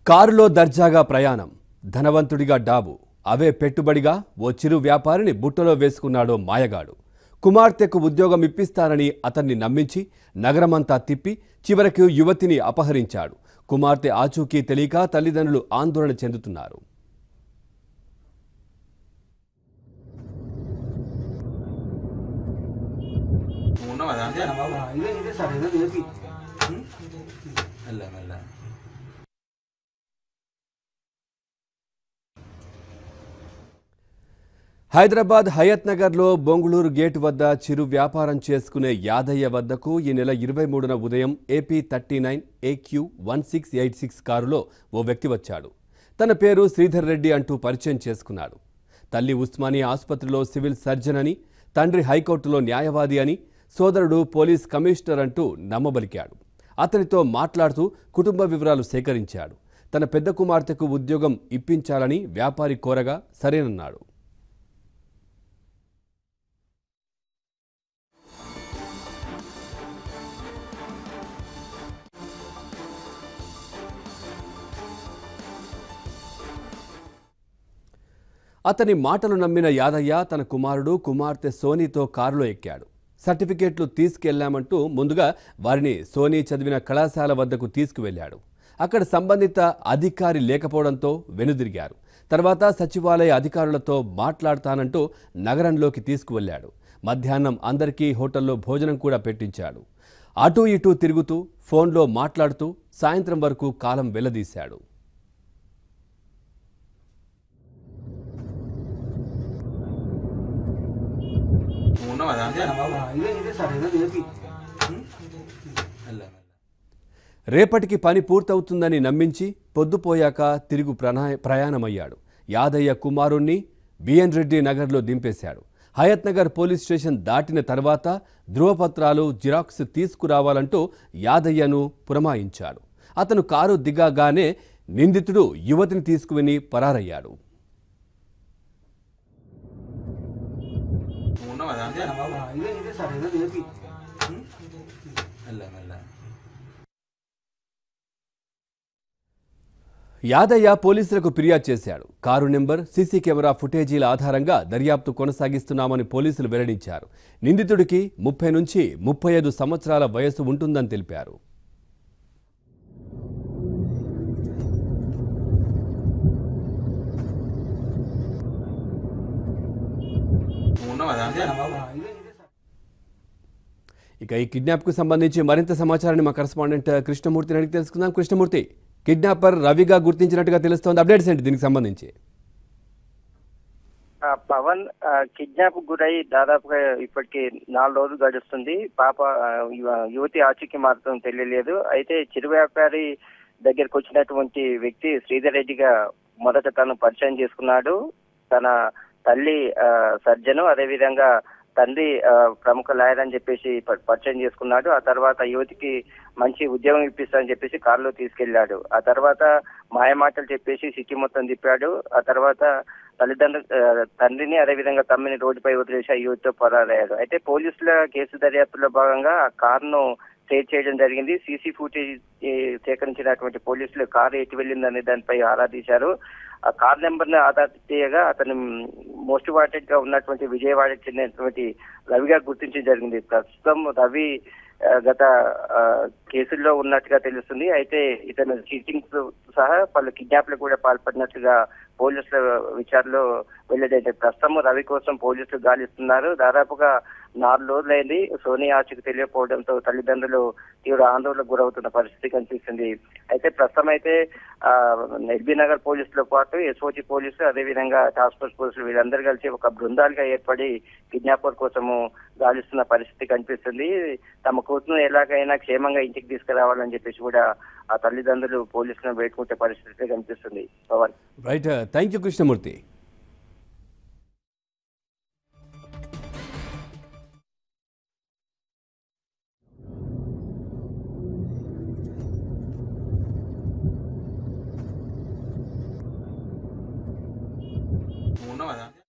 కారులో దర్జాగా ప్రయాణం ధనవంతుడిగా డాబు అవే పెట్టుబడిగా ఓ చిరు వ్యాపారిని బుట్టలో వేసుకున్నాడో మాయగాడు కుమార్తెకు ఉద్యోగం ఇప్పిస్తానని అతన్ని నమ్మించి నగరమంతా తిప్పి చివరకు యువతిని అపహరించాడు కుమార్తె ఆచూకీ తెలియక తల్లిదండ్రులు ఆందోళన చెందుతున్నారు ఉన్నావా దాంట్లో ఇదే ఇదే సార్ ఇదే ఏపీ మెల్ల మెల్ల హైదరాబాద్ హయత్ నగర్లో బొంగుళూరు గేట్ వద్ద చిరు వ్యాపారం చేసుకునే యాదయ్య వద్దకు ఈ నెల ఇరవై మూడున ఉదయం AP thirty nine AQ one six eight six కారులో ఓ వ్యక్తి వచ్చాడు తన పేరు శ్రీధర్ రెడ్డి అంటూ పరిచయం చేసుకున్నాడు తల్లి ఉస్మానియా ఆసుపత్రిలో సివిల్ సర్జన్ అని తండ్రి హైకోర్టులో న్యాయవాది అని సోదరుడు పోలీస్ కమిషనర్ అంటూ నమ్మబలికాడు అతనితో మాట్లాడుతూ కుటుంబ వివరాలు సేకరించాడు తన పెద్ద కుమార్తెకు ఉద్యోగం ఇప్పించాలని వ్యాపారి కోరగా సరేనన్నాడు అతని మాటలు నమ్మిన యాదయ్య తన కుమారుడు కుమార్తె సోనీతో కారులో ఎక్కాడు సర్టిఫికేట్లు తీసుకెళ్లామంటూ ముందుగా వారిని సోనీ చదివిన కళాశాల వద్దకు తీసుకువెళ్లాడు అక్కడ సంబంధిత అధికారి లేకపోవడంతో వెనుదిరిగారు తర్వాత సచివాలయ అధికారులతో మాట్లాడతానంటూ నగరంలోకి తీసుకువెళ్లాడు మధ్యాహ్నం అందరికీ హోటల్లో భోజనం కూడా పెట్టించాడు అటూ ఇటూ తిరుగుతూ ఫోన్లో మాట్లాడుతూ సాయంత్రం వరకు కాలం వెల్లదీశాడు ఉన్నావా దాంట్లో ఇదే ఇదే సార్ ఇదే ఏపీ మెల్ల మెల్ల రేపటికి పని పూర్తవుతుందని నమ్మించి పొద్దుపోయాక తిరుగు ప్రణా- ప్రయాణమయ్యాడు యాదయ్య కుమారుణ్ణి బిఎన్ రెడ్డి నగర్లో దింపేశాడు హయత్ నగర్ పోలీస్ స్టేషన్ దాటిన తర్వాత ధృవపత్రాలు జిరాక్స్ తీసుకురావాలంటూ యాదయ్యను పురమాయించాడు అతను కారు దిగగానే నిందితుడు యువతిని తీసుకుని పరారయ్యాడు ఉన్నావా దాంట్లో ఇదే ఇదే సార్ ఇదే ఏపీ మెల్ల మెల్ల యాదయ్య పోలీసులకు ఫిర్యాదు చేశాడు కారు నెంబర్ సీసీ కెమెరా ఫుటేజీల ఆధారంగా దర్యాప్తు కొనసాగిస్తున్నామని పోలీసులు వెల్లడించారు నిందితుడికి ముప్పై నుంచి ముప్పై ఐదు సంవత్సరాల వయసు ఉంటుందని తెలిపారు ఉన్నావా దాంట్లో ఇదే ఇదే సార్ ఇక ఈ కిడ్నాప్కు సంబంధించి మరింత సమాచారాన్ని మా కరెస్పాండెంట్ కృష్ణమూర్తిని అడిగి తెలుసుకుందాం కృష్ణమూర్తి కిడ్నాపర్ రవిగా గుర్తించినట్టుగా తెలుస్తోంది అప్డేట్స్ ఏంటి దీనికి సంబంధించి ఆ, పవన్ కిడ్నాప్ గురై దాదాపుగా ఇప్పటికి నాలుగు రోజులు గడుస్తుంది పాప ఆ, యువ- యువతి ఆచూకీ మాత్రం తెలియలేదు అయితే చిరు వ్యాపారి దగ్గరకు వచ్చినటువంటి వ్యక్తి శ్రీధర్ రెడ్డిగా మొదట తను పరిచయం చేసుకున్నాడు తన తల్లి ఆ, సర్జను అదేవిధంగా తండ్రి ఆ, ప్రముఖ లాయర్ అని చెప్పేసి ప- పరిచయం చేసుకున్నాడు ఆ తర్వాత యువతికి మంచి ఉద్యోగం ఇప్పిస్తానని చెప్పేసి కారులో తీసుకెళ్లాడు ఆ తర్వాత మాయమాటలు చెప్పేసి సిటీ మొత్తం తిప్పాడు ఆ తర్వాత తల్లిదండ్రులు ఆ, తండ్రిని అదేవిధంగా తమ్మిని రోడ్డుపై వదిలేసి ఆ యువతితో పరారయ్యాడు అయితే పోలీసుల కేసు దర్యాప్తులో భాగంగా ఆ కారును సీజ్ చేయడం జరిగింది సీసీ ఫుటేజ్ ఈ, సేకరించినటువంటి పోలీసులు కారు ఎటు వెళ్ళిందనే దానిపై ఆరా తీశారు ఆ కార్ నెంబర్ ని ఆధార్ చేయగా అతను మోస్ట్ వాంటెడ్ గా ఉన్నటువంటి విజయవాడకి చెందినటువంటి రవిగా గుర్తించడం జరిగింది ప్రస్తుతం రవి ఆ, గత ఆ, కేసుల్లో ఉన్నట్టుగా తెలుస్తుంది అయితే ఇతను చీటింగ్ సహా పలు కిడ్నాప్లు కూడా పాల్పడినట్లుగా పోలీసుల విచారణలో వెల్లడైతే ప్రస్తుతం రవి కోసం పోలీసులు గాలిస్తున్నారు దాదాపుగా నాలుగు రోజులైంది సోనీ ఆచూకు తెలియకపోవడంతో తల్లిదండ్రులు తీవ్ర ఆందోళనకు గురవుతున్న పరిస్థితి కనిపిస్తుంది అయితే ప్రస్తుతం అయితే ఆ, ఎల్బీ నగర్ పోలీసులతో పాటు ఎస్ఓజీ పోలీసులు అదేవిధంగా టాస్క్ ఫోర్స్ పోలీసులు వీళ్ళందరూ కలిసి ఒక బృందాలుగా ఏర్పడి కిడ్నాపర్ కోసము గాలిస్తున్న పరిస్థితి కనిపిస్తుంది తమ కూతురు ఎలాగైనా క్షేమంగా ఇంటికి తీసుకురావాలని చెప్పేసి కూడా ఆ తల్లిదండ్రులు పోలీసులను వేడుకుంటే పరిస్థితి కనిపిస్తుంది Pavan right thank you Krishnamurthy ఉన్నావా దాంట్లో